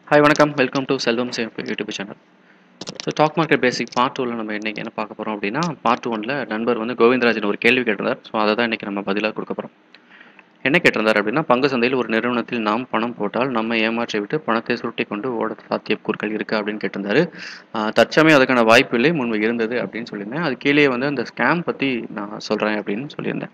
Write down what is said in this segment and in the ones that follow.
hi வணக்கம் welcome to Selvam safe YouTube channel so stock market basic part டூவில் நம்ம இன்றைக்கி என்ன பார்க்க போகிறோம் அப்படின்னா பார்ட் ஒனில் நண்பர் வந்து கோவிந்தராஜன் ஒரு கேள்வி கேட்டிருந்தார் ஸோ அதை தான் இன்றைக்கி நம்ம பதிலாக கொடுக்க போகிறோம் என்ன கேட்டிருந்தார் அப்படின்னா பங்கு சந்தையில் ஒரு நிறுவனத்தில் நாம் பணம் போட்டால் நம்ம ஏமாற்றி விட்டு பணத்தை சுருட்டி கொண்டு ஓட சாத்தியக்கூறுகள் இருக்குது அப்படின்னு கேட்டிருந்தாரு ஆஹ் தற்சமயம் அதுக்கான வாய்ப்பு இல்லை முன்பு இருந்தது அப்படின்னு சொல்லியிருந்தேன் அது கீழே வந்து அந்த ஸ்கேம் பற்றி நான் சொல்கிறேன் அப்படின்னு சொல்லியிருந்தேன்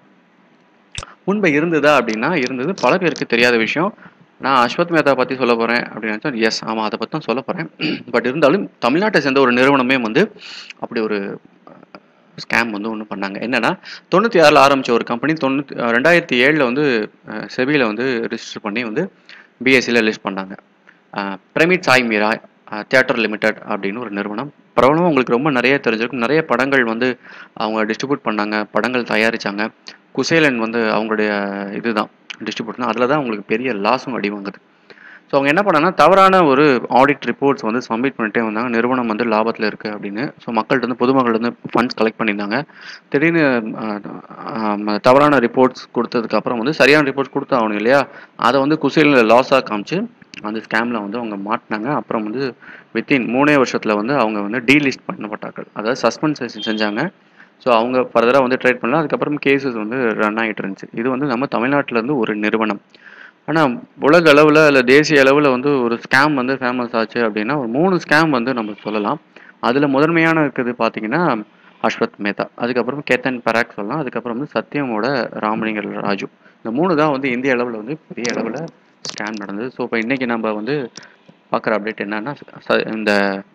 முன்பு இருந்ததா அப்படின்னா இருந்தது பல பேருக்கு தெரியாத விஷயம் நான் அஸ்வத் மேத்தா பற்றி சொல்ல போகிறேன் அப்படின்னு நினச்சா எஸ் ஆமாம் அதை பற்றி தான் சொல்ல போகிறேன் பட் இருந்தாலும் தமிழ்நாட்டை சேர்ந்த ஒரு நிறுவனமே வந்து அப்படி ஒரு ஸ்கேம் வந்து ஒன்று பண்ணாங்க என்னன்னா தொண்ணூற்றி ஆறில் ஆரம்பித்த ஒரு கம்பெனி தொண்ணூற்றி ரெண்டாயிரத்தி ஏழில் வந்து செபியில் வந்து ரிஜிஸ்டர் பண்ணி வந்து பிஎஸ்சியில் லிஸ்ட் பண்ணாங்க pyramid Sai Meera theatre limited அப்படின்னு ஒரு நிறுவனம் பிரபலமாக உங்களுக்கு ரொம்ப நிறைய தெரிஞ்சிருக்கும் நிறைய படங்கள் வந்து அவங்க டிஸ்ட்ரிபியூட் பண்ணாங்க படங்கள் தயாரித்தாங்க குசேலன் வந்து அவங்களுடைய இதுதான் டிஸ்ட்ரிபியூட்னா அதில் தான் அவங்களுக்கு பெரிய லாஸும் அடி வாங்குது ஸோ அவங்க என்ன பண்ணாங்கன்னா தவறான ஒரு ஆடிட் ரிப்போர்ட்ஸ் வந்து சப்மிட் பண்ணிட்டே வந்தாங்க நிறுவனம் வந்து லாபத்தில் இருக்குது அப்படின்னு ஸோ மக்கள்கிட்ட வந்து பொதுமக்கள்கிட்ட வந்து ஃபண்ட்ஸ் கலெக்ட் பண்ணியிருந்தாங்க திடீர்னு ஆஹ், ஆஹ், தவறான ரிப்போர்ட்ஸ் கொடுத்ததுக்கு அப்புறம் வந்து சரியான ரிப்போர்ட்ஸ் கொடுத்து ஆகணும் இல்லையா அதை வந்து குசேலில் லாஸாக காமிச்சு அந்த ஸ்கேமில் வந்து அவங்க மாட்டினாங்க அப்புறம் வந்து வித்தின் மூணே வருஷத்தில் வந்து அவங்க வந்து டீலிஸ்ட் பண்ணப்பட்டார்கள் அதாவது சஸ்பென்சேஷன் செஞ்சாங்க ஸோ அவங்க ஃபர்தராக வந்து ட்ரேட் பண்ணலாம் அதுக்கப்புறம் கேசஸ் வந்து ரன் ஆகிட்டு இருந்துச்சு இது வந்து நம்ம தமிழ்நாட்டுல இருந்து ஒரு நிறுவனம் ஆனால் உலக அளவில் இல்லை தேசிய அளவில் வந்து ஒரு ஸ்கேம் வந்து ஃபேமஸ் ஆச்சு அப்படின்னா ஒரு மூணு ஸ்கேம் வந்து நம்ம சொல்லலாம் அதில் முதன்மையான இருக்குது பார்த்தீங்கன்னா அஸ்வத் மேத்தா அதுக்கப்புறம் கேத்தன் பராக் சொல்லலாம் அதுக்கப்புறம் வந்து சத்யமோட ராமலிங்கர் ராஜு இந்த மூணு தான் வந்து இந்திய அளவில் வந்து பெரிய அளவில் ஸ்கேம் நடந்தது ஸோ இப்போ இன்றைக்கி நம்ம வந்து பார்க்குற அப்டேட் என்னன்னா ச- இந்த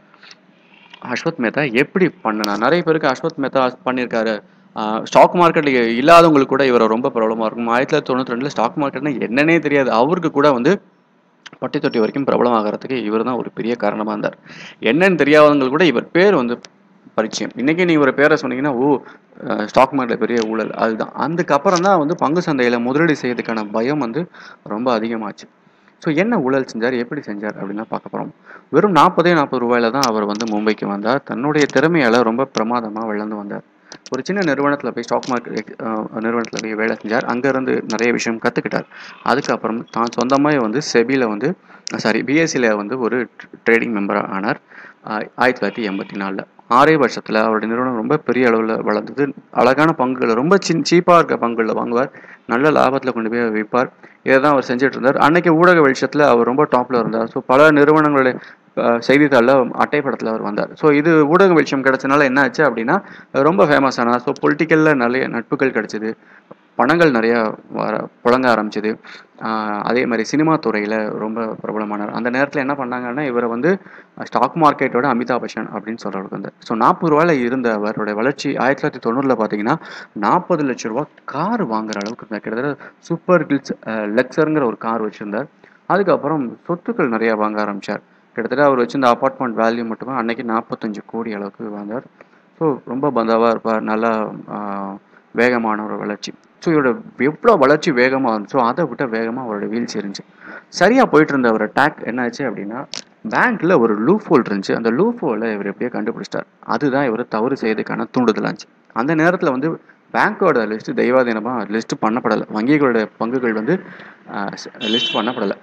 அஸ்வத் மேத்தா எப்படி பண்ணனா நிறைய பேருக்கு அஸ்வத் மேத்தா பண்ணியிருக்காரு ஸ்டாக் மார்க்கெட்ல இல்லாதவங்களுக்கு கூட இவரை ரொம்ப ப்ராப்ளமாக இருக்கும் ஆயிரத்தி தொள்ளாயிரத்தி தொண்ணூற்றி ரெண்டில் ஸ்டாக் மார்க்கெட்னா என்னன்னே தெரியாது அவருக்கு கூட வந்து பட்டி தொட்டி வரைக்கும் பிரபலம் ஆகிறதுக்கு இவர் தான் ஒரு பெரிய காரணமாக இருந்தார் என்னன்னு தெரியாதவங்களுக்கு கூட இவர் பேர் வந்து பரிச்சயம் இன்னைக்கு நீ ஒரு பேரை சொன்னீங்கன்னா ஓ ஸ்டாக் மார்க்கெட்ல பெரிய ஊழல் அதுதான் அதுக்கப்புறம் தான் வந்து பங்கு சந்தையில் முதலீடு செய்யறதுக்கான பயம் வந்து ரொம்ப அதிகமாச்சு ஸோ என்ன ஊழல் செஞ்சார் எப்படி செஞ்சார் அப்படின்னா பார்க்க போகிறோம் வெறும் நாற்பதே நாற்பது ரூபாயில தான் அவர் வந்து மும்பைக்கு வந்தார் தன்னுடைய திறமையால ரொம்ப பிரமாதமாக வளர்ந்து வந்தார் ஒரு சின்ன நிறுவனத்தில் போய் ஸ்டாக் மார்க்கெட் நிறுவனத்தில் போய் வேலை செஞ்சார் அங்கேருந்து நிறைய விஷயம் கற்றுக்கிட்டார் அதுக்கப்புறம் தான் சொந்தமாக வந்து செபியில் வந்து சாரி பிஎஸ்சியில் வந்து ஒரு ட்ரேடிங் மெம்பராக ஆனார் ஆஹ் ஆயிரத்தி தொள்ளாயிரத்தி எண்பத்தி நாலில் ஆறே வருஷத்தில் அவருடைய நிறுவனம் ரொம்ப பெரிய அளவில் வளர்ந்தது அழகான பங்குகளை ரொம்ப சின் சீப்பாக இருக்க பங்குகளில் வாங்குவார் நல்ல லாபத்தில் கொண்டு போய் விற்பார் இதை தான் அவர் செஞ்சுட்டு இருந்தார் அன்னைக்கு ஊடக வெளிச்சத்தில் அவர் ரொம்ப டாப்பில் இருந்தார் ஸோ பல நிறுவனங்களுடைய அஹ், செய்தித்தாளில் அட்டைப்படத்தில் அவர் வந்தார் ஸோ இது ஊடக வெளிச்சம் கிடைச்சனால என்ன ஆச்சு அப்படின்னா ரொம்ப ஃபேமஸ் ஆனார் ஸோ பொலிட்டிக்கலில் நிறைய நட்புகள் கிடைச்சிது பணங்கள் நிறைய வர புழங்க ஆரம்பிச்சது ஆஹ் அதே மாதிரி சினிமா துறையில் ரொம்ப பிரபலமானார் அந்த நேரத்தில் என்ன பண்ணாங்கன்னா இவரை வந்து ஸ்டாக் மார்க்கெட்டோட அமிதாப் பச்சன் அப்படின்னு சொல்கிறவருக்கு வந்து ஸோ நாற்பது ரூபாயில் இருந்த அவருடைய வளர்ச்சி ஆயிரத்தி தொள்ளாயிரத்தி தொண்ணூறில் பார்த்தீங்கன்னா நாற்பது லட்ச ரூபா கார் வாங்குற அளவுக்கு இருந்தார் கிட்டத்தட்ட சூப்பர் கில்ஸ் லெக்ஸருங்கிற ஒரு கார் வச்சுருந்தார் அதுக்கப்புறம் சொத்துக்கள் நிறையா வாங்க ஆரம்பித்தார் கிட்டத்தட்ட அவர் வச்சிருந்த அப்பார்ட்மெண்ட் வேல்யூ மட்டுமே அன்னைக்கு நாற்பத்தஞ்சு கோடி அளவுக்கு வாங்கார் ஸோ ரொம்ப பந்தாவாக இருப்பார் நல்லா ஆஹ், வேகமான ஒரு வளர்ச்சி ஸோ இவரோட எவ்வளோ வளர்ச்சி வேகமாக இருந்துச்சோ அதை விட வேகமாக அவரோட வீழ்ச்சி இருந்துச்சு சரியாக போயிட்டு இருந்த அவர் டேக் என்னாச்சு அப்படின்னா பேங்க்ல ஒரு லூப் ஹோல் இருந்துச்சு அந்த லூப் ஹோலை இவர் எப்படியோ கண்டுபிடிச்சிட்டார் அதுதான் இவர் தவறு செய்யறதுக்கான தூண்டுதலாச்சு அந்த நேரத்தில் வந்து பேங்க்கோட லிஸ்ட் தெய்வாதீனமாக லிஸ்ட் பண்ணப்படலை வங்கிகளோட பங்குகள் வந்து லிஸ்ட் பண்ணப்படலை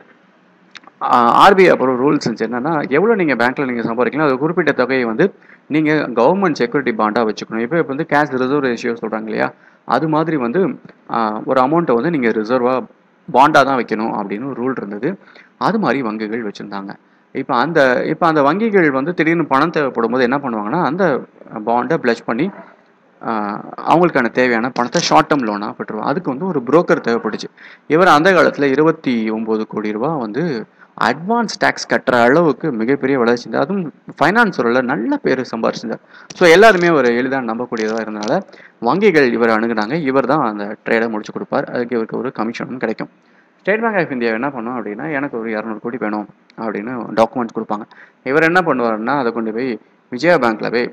ஆர்பிஐ அப்புறம் ரூல்ஸ் இருந்துச்சு என்னன்னா எவ்வளோ நீங்கள் பேங்க்கில் நீங்கள் சம்பாதிக்கலாம் அது குறிப்பிட்ட தொகையை வந்து நீங்கள் கவர்மெண்ட் செக்யூரிட்டி பாண்டாக வச்சுக்கணும் இப்போ இப்போ வந்து கேஷ் ரிசர்வ் ரேஷியோ சொல்கிறாங்க இல்லையா அது மாதிரி வந்து ஆஹ், ஒரு அமௌண்ட்டை வந்து நீங்கள் ரிசர்வாக பாண்டாக தான் வைக்கணும் அப்படின்னு ஒரு ரூல் இருந்தது அது மாதிரி வங்கிகள் வச்சுருந்தாங்க இப்போ அந்த இப்போ அந்த வங்கிகள் வந்து திடீர்னு பணம் தேவைப்படும் போது என்ன பண்ணுவாங்கன்னா அந்த பாண்டை பிளச் பண்ணி ஆஹ் அவங்களுக்கான தேவையான பணத்தை ஷார்ட் டேர்ம் லோனாக பெற்றுருவோம் அதுக்கு வந்து ஒரு புரோக்கர் தேவைப்பட்டுச்சு இவர் அந்த காலத்தில் இருபத்தி ஒம்பது கோடி ரூபாய் வந்து அட்வான்ஸ் டேக்ஸ் கட்டுற அளவுக்கு மிகப்பெரிய வளர்ச்சி இருந்தது அதுவும் ஃபைனான்ஸ் துறையில் நல்ல பேர் சம்பாரிச்சிருந்தார் ஸோ எல்லாருமே ஒரு எளிதாக நம்பக்கூடியதாக இருந்தனால வங்கிகள் இவர் அணுகுனாங்க இவர் தான் அந்த ட்ரேடை முடிச்சு கொடுப்பார் அதுக்கு இவருக்கு ஒரு கமிஷனும் கிடைக்கும் ஸ்டேட் பேங்க் ஆஃப் இந்தியா என்ன பண்ணும் அப்படின்னா எனக்கு ஒரு இரநூறு கோடி வேணும் அப்படின்னு டாக்குமெண்ட்ஸ் கொடுப்பாங்க இவர் என்ன பண்ணுவாருன்னா அதை கொண்டு போய் விஜயா பேங்க்ல போய்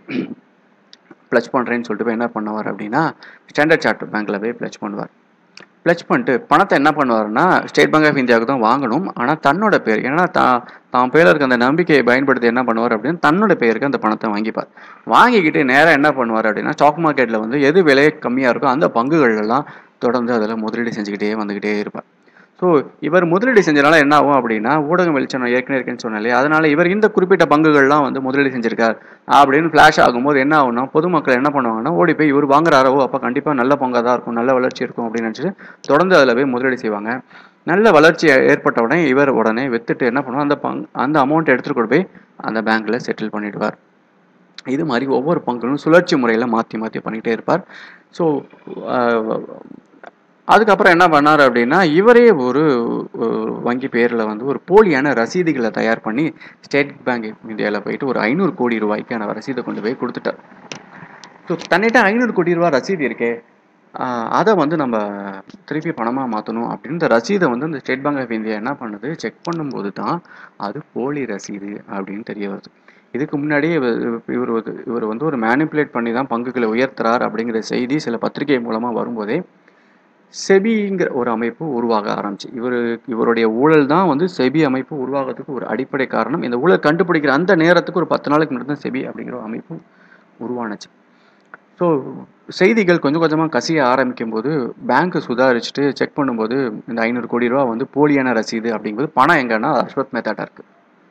ப்ளச் பண்ணுறேன்னு சொல்லிட்டு போய் என்ன பண்ணுவார் அப்படின்னா ஸ்டாண்டர்ட் சார்ட்டர் பேங்க்கில் போய் ப்ளச் பண்ணுவார் ப்ளச் பண்ணிட்டு பணத்தை என்ன பண்ணுவாருன்னா ஸ்டேட் பேங்க் ஆஃப் இந்தியாவுக்கு தான் வாங்கணும் ஆனால் தன்னோட பேர் ஏன்னா தான் தான் பேரில் இருக்க அந்த நம்பிக்கையை பயன்படுத்தி என்ன பண்ணுவார் அப்படின்னா தன்னோட பேருக்கு அந்த பணத்தை வாங்கிப்பார் வாங்கிக்கிட்டு நேராக என்ன பண்ணுவார் அப்படின்னா ஸ்டாக் மார்க்கெட்டில் வந்து எது விலை கம்மியாக இருக்கோ அந்த பங்குகள் எல்லாம் தொடர்ந்து அதில் முதலீடு செஞ்சுக்கிட்டே வந்துக்கிட்டே இருப்பார் ஸோ இவர் முதலீடு செஞ்சனால என்ன ஆகும் அப்படின்னா ஊடகம் வெளிச்சம் நான் ஏற்கனவே இருக்கேன்னு சொன்னேன் இல்லையா அதனால இவர் இந்த குறிப்பிட்ட பங்குகள்லாம் வந்து முதலீடு செஞ்சிருக்கார் அப்படின்னு ஃப்ளாஷ் ஆகும்போது என்ன ஆகும்னா பொதுமக்கள் என்ன பண்ணுவாங்கன்னா ஓடி போய் இவர் வாங்குறாரோ அப்போ கண்டிப்பாக நல்ல பங்காக தான் இருக்கும் நல்ல வளர்ச்சி இருக்கும் அப்படின்னு நினச்சிட்டு தொடர்ந்து அதில் போய் முதலீடு செய்வாங்க நல்ல வளர்ச்சி ஏற்பட்ட உடனே இவர் உடனே வித்துட்டு என்ன பண்ணுவார் அந்த பங்கு அந்த அமௌண்ட் எடுத்துகிட்டு கொண்டு போய் அந்த பேங்க்கில் செட்டில் பண்ணிடுவார் இது மாதிரி ஒவ்வொரு பங்குகளும் சுழற்சி முறையில் மாற்றி மாற்றி பண்ணிகிட்டே இருப்பார் ஸோ அதுக்கப்புறம் என்ன பண்ணார் அப்படின்னா இவரே ஒரு ஒரு வங்கி பேரில் வந்து ஒரு போலியான ரசீதுகளை தயார் பண்ணி ஸ்டேட் பேங்க் இந்தியாவில் போயிட்டு ஒரு ஐநூறு கோடி ரூபாய்க்கான ரசீதை கொண்டு போய் கொடுத்துட்டார் ஸோ தன்னிட்ட ஐநூறு கோடி ரூபா ரசீது இருக்கே ஆஹ் அதை வந்து நம்ம திருப்பி பணமாக மாற்றணும் அப்படின்ற ரசீதை வந்து இந்த ஸ்டேட் பேங்க் ஆஃப் இந்தியா என்ன பண்ணுது செக் பண்ணும்போது தான் அது போலி ரசீது அப்படின்னு தெரிய வருது இதுக்கு முன்னாடியே இவர் இவர் வந்து இவர் வந்து ஒரு மேனிப்புலேட் பண்ணி தான் பங்குகளை உயர்த்துறார் அப்படிங்கிற செய்தி சில பத்திரிகை மூலமாக வரும்போதே செபிங்கிற ஒரு அமைப்பு உருவாக ஆரம்பிச்சு இவர் இவருடைய ஊழல் தான் வந்து செபி அமைப்பு உருவாகிறதுக்கு ஒரு அடிப்படை காரணம் இந்த ஊழல் கண்டுபிடிக்கிற அந்த நேரத்துக்கு ஒரு பத்து நாளைக்கு முன்னாடி தான் செபி அப்படிங்கிற ஒரு அமைப்பு உருவானுச்சு ஸோ செய்திகள் கொஞ்சம் கொஞ்சமாக கசிய ஆரம்பிக்கும் போது பேங்க்கு சுதாரிச்சுட்டு செக் பண்ணும்போது இந்த ஐநூறு கோடி ரூபா வந்து போலியான ரசீது அப்படிங்கும்போது பணம் எங்கன்னா அஸ்வத் மேத்தாட்டா இருக்கு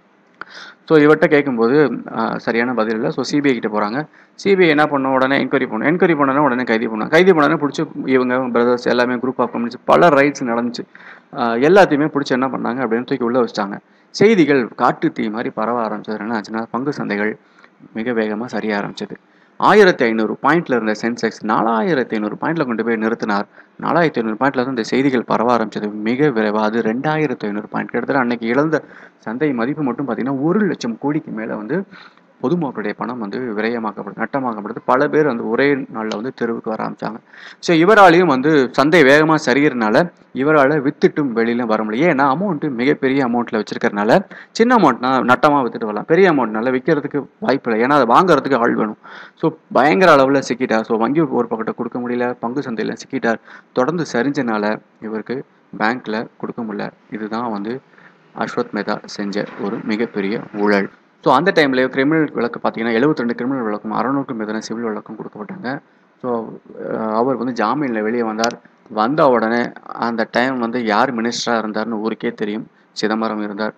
ஸோ இவர்கிட்ட கேட்கும்போது ஆஹ், சரியான பதில் இல்லை ஸோ சிபிஐ கிட்ட போகிறாங்க சிபிஐ என்ன பண்ணோம் உடனே என்கொயரி பண்ணோம் என்கொயரி பண்ணோன்னா உடனே கைது பண்ணாங்க கைது பண்ணோன்னே பிடிச்சி இவங்க பிரதர்ஸ் எல்லாமே குரூப் ஆஃப் கம்யூனிஸ்ட் பல ரைட்ஸ் நடந்துச்சு ஆஹ், எல்லாத்தையுமே பிடிச்சி என்ன பண்ணாங்க அப்படின்னு தூக்கி உள்ளே வச்சிட்டாங்க செய்திகள் காட்டு தீ மாதிரி பரவ ஆரம்பிச்சது என்ன ஆச்சுன்னா பங்கு சந்தைகள் மிக வேகமாக சரிய ஆரம்பிச்சது ஆயிரத்தி ஐநூறு பாயிண்ட்ல இருந்த சென்செக்ஸ் நாலாயிரத்தி ஐநூறு பாயிண்ட்ல கொண்டு போய் நிறுத்தினார் நாலாயிரத்தி ஐநூறு பாயிண்ட்ல இருந்து இந்த செய்திகள் பரவ ஆரம்பிச்சது மிக விரைவாக அது ரெண்டாயிரத்தி ஐநூறு பாயிண்ட் கிட்டத்தட்ட அன்னைக்கு இழந்த சந்தை மதிப்பு மட்டும் பார்த்தீங்கன்னா ஒரு லட்சம் கோடிக்கு மேலே வந்து பொதுமக்களுடைய பணம் வந்து விரயமாக்கப்படுது நட்டமாக்கப்படுது பல பேர் வந்து ஒரே நாளில் வந்து தெருவுக்கு வர ஆரம்பிச்சாங்க ஸோ இவராலையும் வந்து சந்தை வேகமாக சரிகிறனால இவரால் வித்துட்டும் வெளியில வர முடியும் ஏன்னா அமௌண்ட்டு மிகப்பெரிய அமௌண்ட்டில் வச்சிருக்கறனால சின்ன அமௌண்ட்னா நட்டமாக வித்துட்டு வரலாம் பெரிய அமௌண்ட்னால விற்கிறதுக்கு வாய்ப்பு இல்லை ஏன்னா அதை வாங்குறதுக்கு ஆள் வேணும் ஸோ பயங்கர அளவில் சிக்கிட்டார் ஸோ வங்கி ஒரு பக்கத்தை கொடுக்க முடியல பங்கு சந்தையில் சிக்கிட்டார் தொடர்ந்து சரிஞ்சனால இவருக்கு பேங்க்கில் கொடுக்க முடியல இதுதான் வந்து அஸ்வத் மேத்தா செஞ்ச ஒரு மிகப்பெரிய ஊழல் ஸோ அந்த டைம்ல கிரிமினல் வழக்கு பார்த்தீங்கன்னா 72 ரெண்டு கிரிமினல் வழக்கும் அறநூறுக்கும் மேதான சிவில் வழக்கும் கொடுக்கப்பட்டாங்க ஸோ அவர் வந்து ஜாமீனில் வெளியே வந்தார் வந்த உடனே அந்த டைம் வந்து யார் மினிஸ்டராக இருந்தார்னு ஊருக்கே தெரியும் சிதம்பரம் இருந்தார்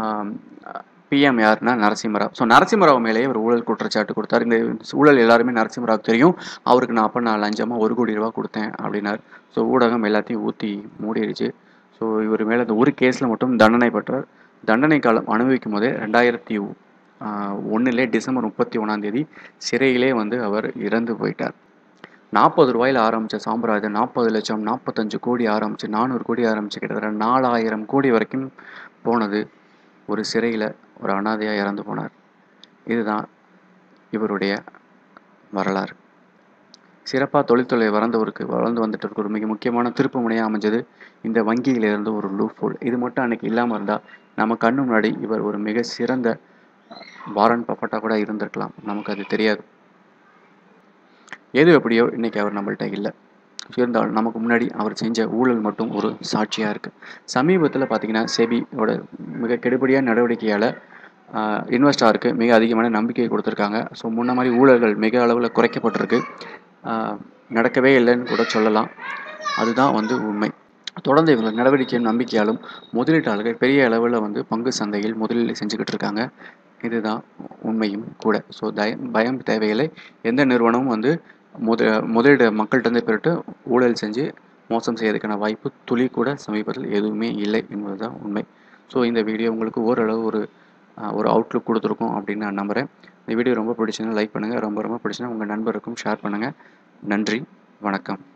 பிஎம் யாருன்னா நரசிம்மராவ் ஸோ நரசிம்மராவ் மேலேயே ஒரு ஊழல் குற்றச்சாட்டு கொடுத்தார் இந்த ஊழல் எல்லாருமே நரசிம்மராவ் தெரியும் அவருக்கு நான் அப்போ நான் லஞ்சமாக ஒரு கோடி ரூபா கொடுத்தேன் அப்படின்னார் ஸோ ஊடகம் எல்லாத்தையும் ஊற்றி மூடிடுச்சு ஸோ இவர் மேலே இந்த ஒரு கேஸில் மட்டும் தண்டனை பெற்றார் தண்டனை காலம் அனுபவிக்கும் போதே ரெண்டாயிரத்தி ஒன்றுலே டிசம்பர் முப்பத்தி ஒன்றாம் தேதி சிறையிலே வந்து அவர் இறந்து போயிட்டார் நாற்பது ரூபாயில் ஆரம்பித்த சாம்ராஜ்யம் நாற்பது லட்சம் நாற்பத்தஞ்சு கோடி ஆரம்பிச்சு நானூறு கோடி ஆரம்பிச்சு கிட்டத்தட்ட நாலாயிரம் கோடி வரைக்கும் போனது ஒரு சிறையில் ஒரு அனாதையாக இறந்து போனார் இதுதான் இவருடைய வரலாறு சிறப்பாக தொழில்துறை வளர்ந்தவருக்கு வளர்ந்து வந்துட்டு இருக்க ஒரு மிக முக்கியமான திருப்பு முனையாக அமைஞ்சது இந்த வங்கியிலிருந்து ஒரு லூப் ஹோல் இது மட்டும் அன்னைக்கு இல்லாமல் இருந்தால் நம்ம கண்ணு முன்னாடி இவர் ஒரு மிக சிறந்த வாரன் பப்பட்டா கூட இருந்திருக்கலாம் நமக்கு அது தெரியாது எது எப்படியோ இன்னைக்கு அவர் நம்மள்ட்ட இல்லை இருந்தாலும் நமக்கு முன்னாடி அவர் செஞ்ச ஊழல் மட்டும் ஒரு சாட்சியாக இருக்குது சமீபத்தில் பார்த்தீங்கன்னா செபியோட மிக கெடுபடியான நடவடிக்கையால் இன்வெஸ்டாருக்கு மிக அதிகமான நம்பிக்கை கொடுத்துருக்காங்க ஸோ முன்ன மாதிரி ஊழல்கள் மிக அளவில் குறைக்கப்பட்டிருக்கு ஆஹ் நடக்கவே இல்லைன்னு கூட சொல்லலாம் அதுதான் வந்து உண்மை தொடர்ந்து இவங்க நடவடிக்கையும் நம்பிக்கையாலும் முதலீட்டாளர்கள் பெரிய அளவில் வந்து பங்கு சந்தையில் முதலீடு செஞ்சுக்கிட்டு இருக்காங்க இதுதான் உண்மையும் கூட ஸோ தயம் பயம் தேவையில்லை எந்த நிறுவனமும் வந்து முத முதலீடு மக்கள்கிட்ட பெருட்டு ஊழல் செஞ்சு மோசம் செய்யறதுக்கான வாய்ப்பு துளி கூட சமீபத்தில் எதுவுமே இல்லை என்பதுதான் உண்மை ஸோ இந்த வீடியோ உங்களுக்கு ஓரளவு ஒரு ஆஹ், ஒரு அவுட்லுக் கொடுத்துருக்கோம் அப்படின்னு நான் நம்புகிறேன் இந்த வீடியோ ரொம்ப பிடிச்சிருந்தா லைக் பண்ணுங்கள் ரொம்ப ரொம்ப பிடிச்சிருந்தா உங்கள் நண்பருக்கும் ஷேர் பண்ணுங்கள் நன்றி வணக்கம்